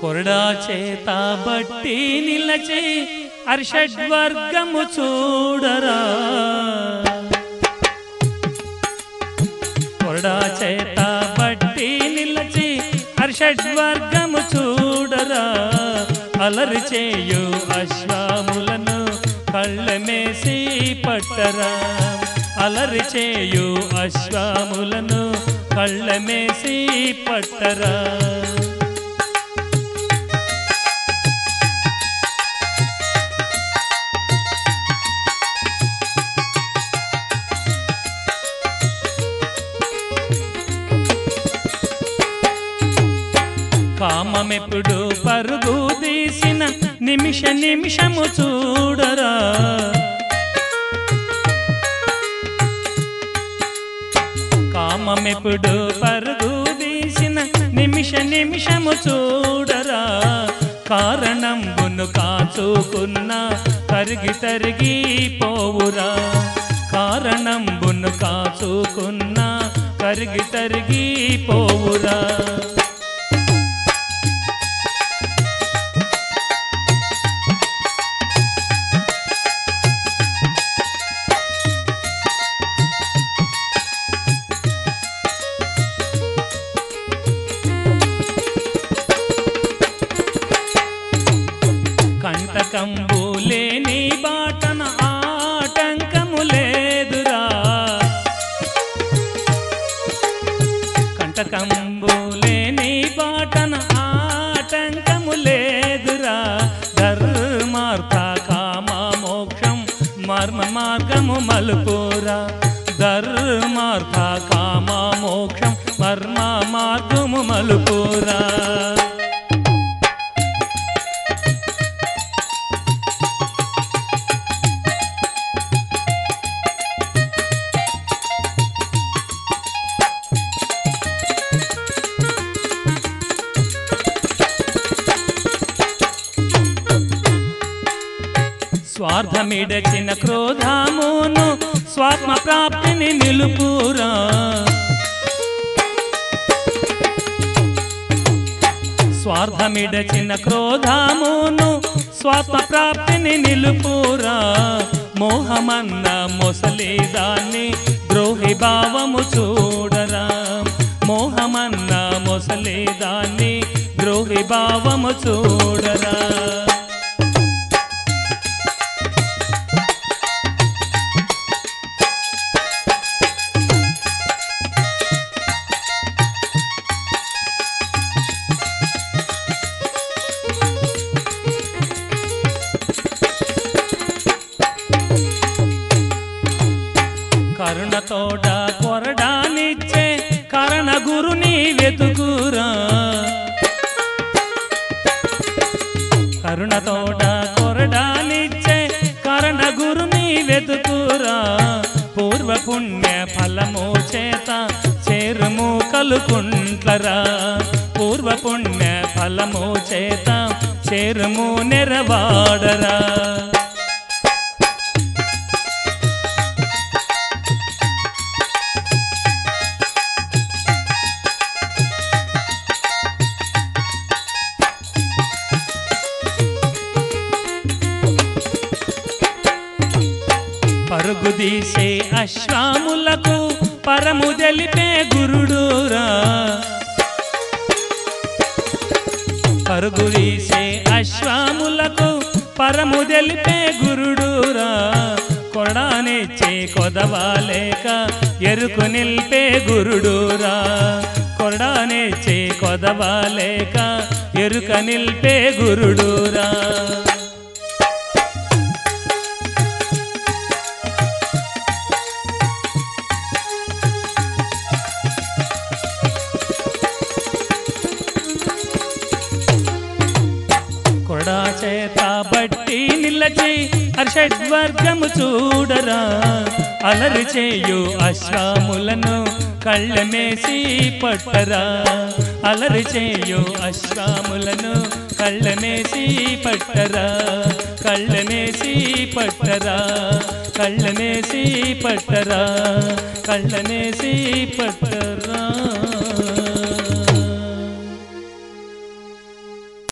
కొరడా చేత బట్టి నిలచి అర్షడ్వర్గము చూడరా కొరడా చేత బట్టి నిలచి హర్షడ్వర్గము చూడరా అలరి చేయు అశ్వాములను కళ్ళమేసి పట్టరా అలరి చేయు అశ్వాములను కళ్ళమేసి పట్టరా కామమెప్పుడు పరుగు తీసిన నిమిష నిమిషము చూడరా కామమెప్పుడు పరుగు తీసిన నిమిష నిమిషము చూడరా కారణంబును కాచుకున్న తరిగి తరిగి పోవురా కారణంబును కాచుకున్న తరిగి తరిగి పోవురా కంటకంబు లేని బాటన ఆటంకము లేదురా కంటకంబు లేని బాటన ఆటంకము లేదురా ధర్మార్థ కామ మోక్షం మర్మ మార్గము మలుపురా ధర్మార్థ కామ మోక్షం మర్మ మార్గము మలుపురా స్వార్థమిడచిన క్రోధమును స్వాత్మ ప్రాప్తిని నిలుపురా స్వార్థమిడచిన క్రోధమును స్వాత్మ ప్రాప్తిని నిలుపురా మోహమన్న మొసలిదాన్ని ద్రోహి భావము చూడరా మోహమన్న మొసలిదాన్ని ద్రోహి భావము చూడరా కరుణతోడ కొరడానిచ్చే కరణ గురుని వెతుకురా కరుణతోడ కొరడానిచ్చే కరణ గురుని వెతుకురా పూర్వ పుణ్య ఫలము చేత చేరుము కలుకుంట్లరా పూర్వ పుణ్య ఫలము చేత చేరుము నెరవాడరా పరుగు తీసే అశ్వాములకు పరము తెలిపే గురుడురా పరుగు తీసే అశ్వాములకు పరము తెలిపే గురుడురా కొడానిచ్చే కొదవాలేక ఎరుకు నిల్పే గురుడురా కొడానిచ్చే కొదవాలేక ఎరుక నిల్పే గురుడురా కొడా చేత బట్టి నిలచి హర్షడ్వర్గము చూడరా అలరి చేయు అశ్వాములను కళ్ళమేసి పట్టరా అలరి చేయు అశ్వాములను కళ్ళమేసి పట్టరా కళ్ళమేసి పట్టరా కళ్ళమేసి పట్టరా కళ్ళమేసి పట్టరా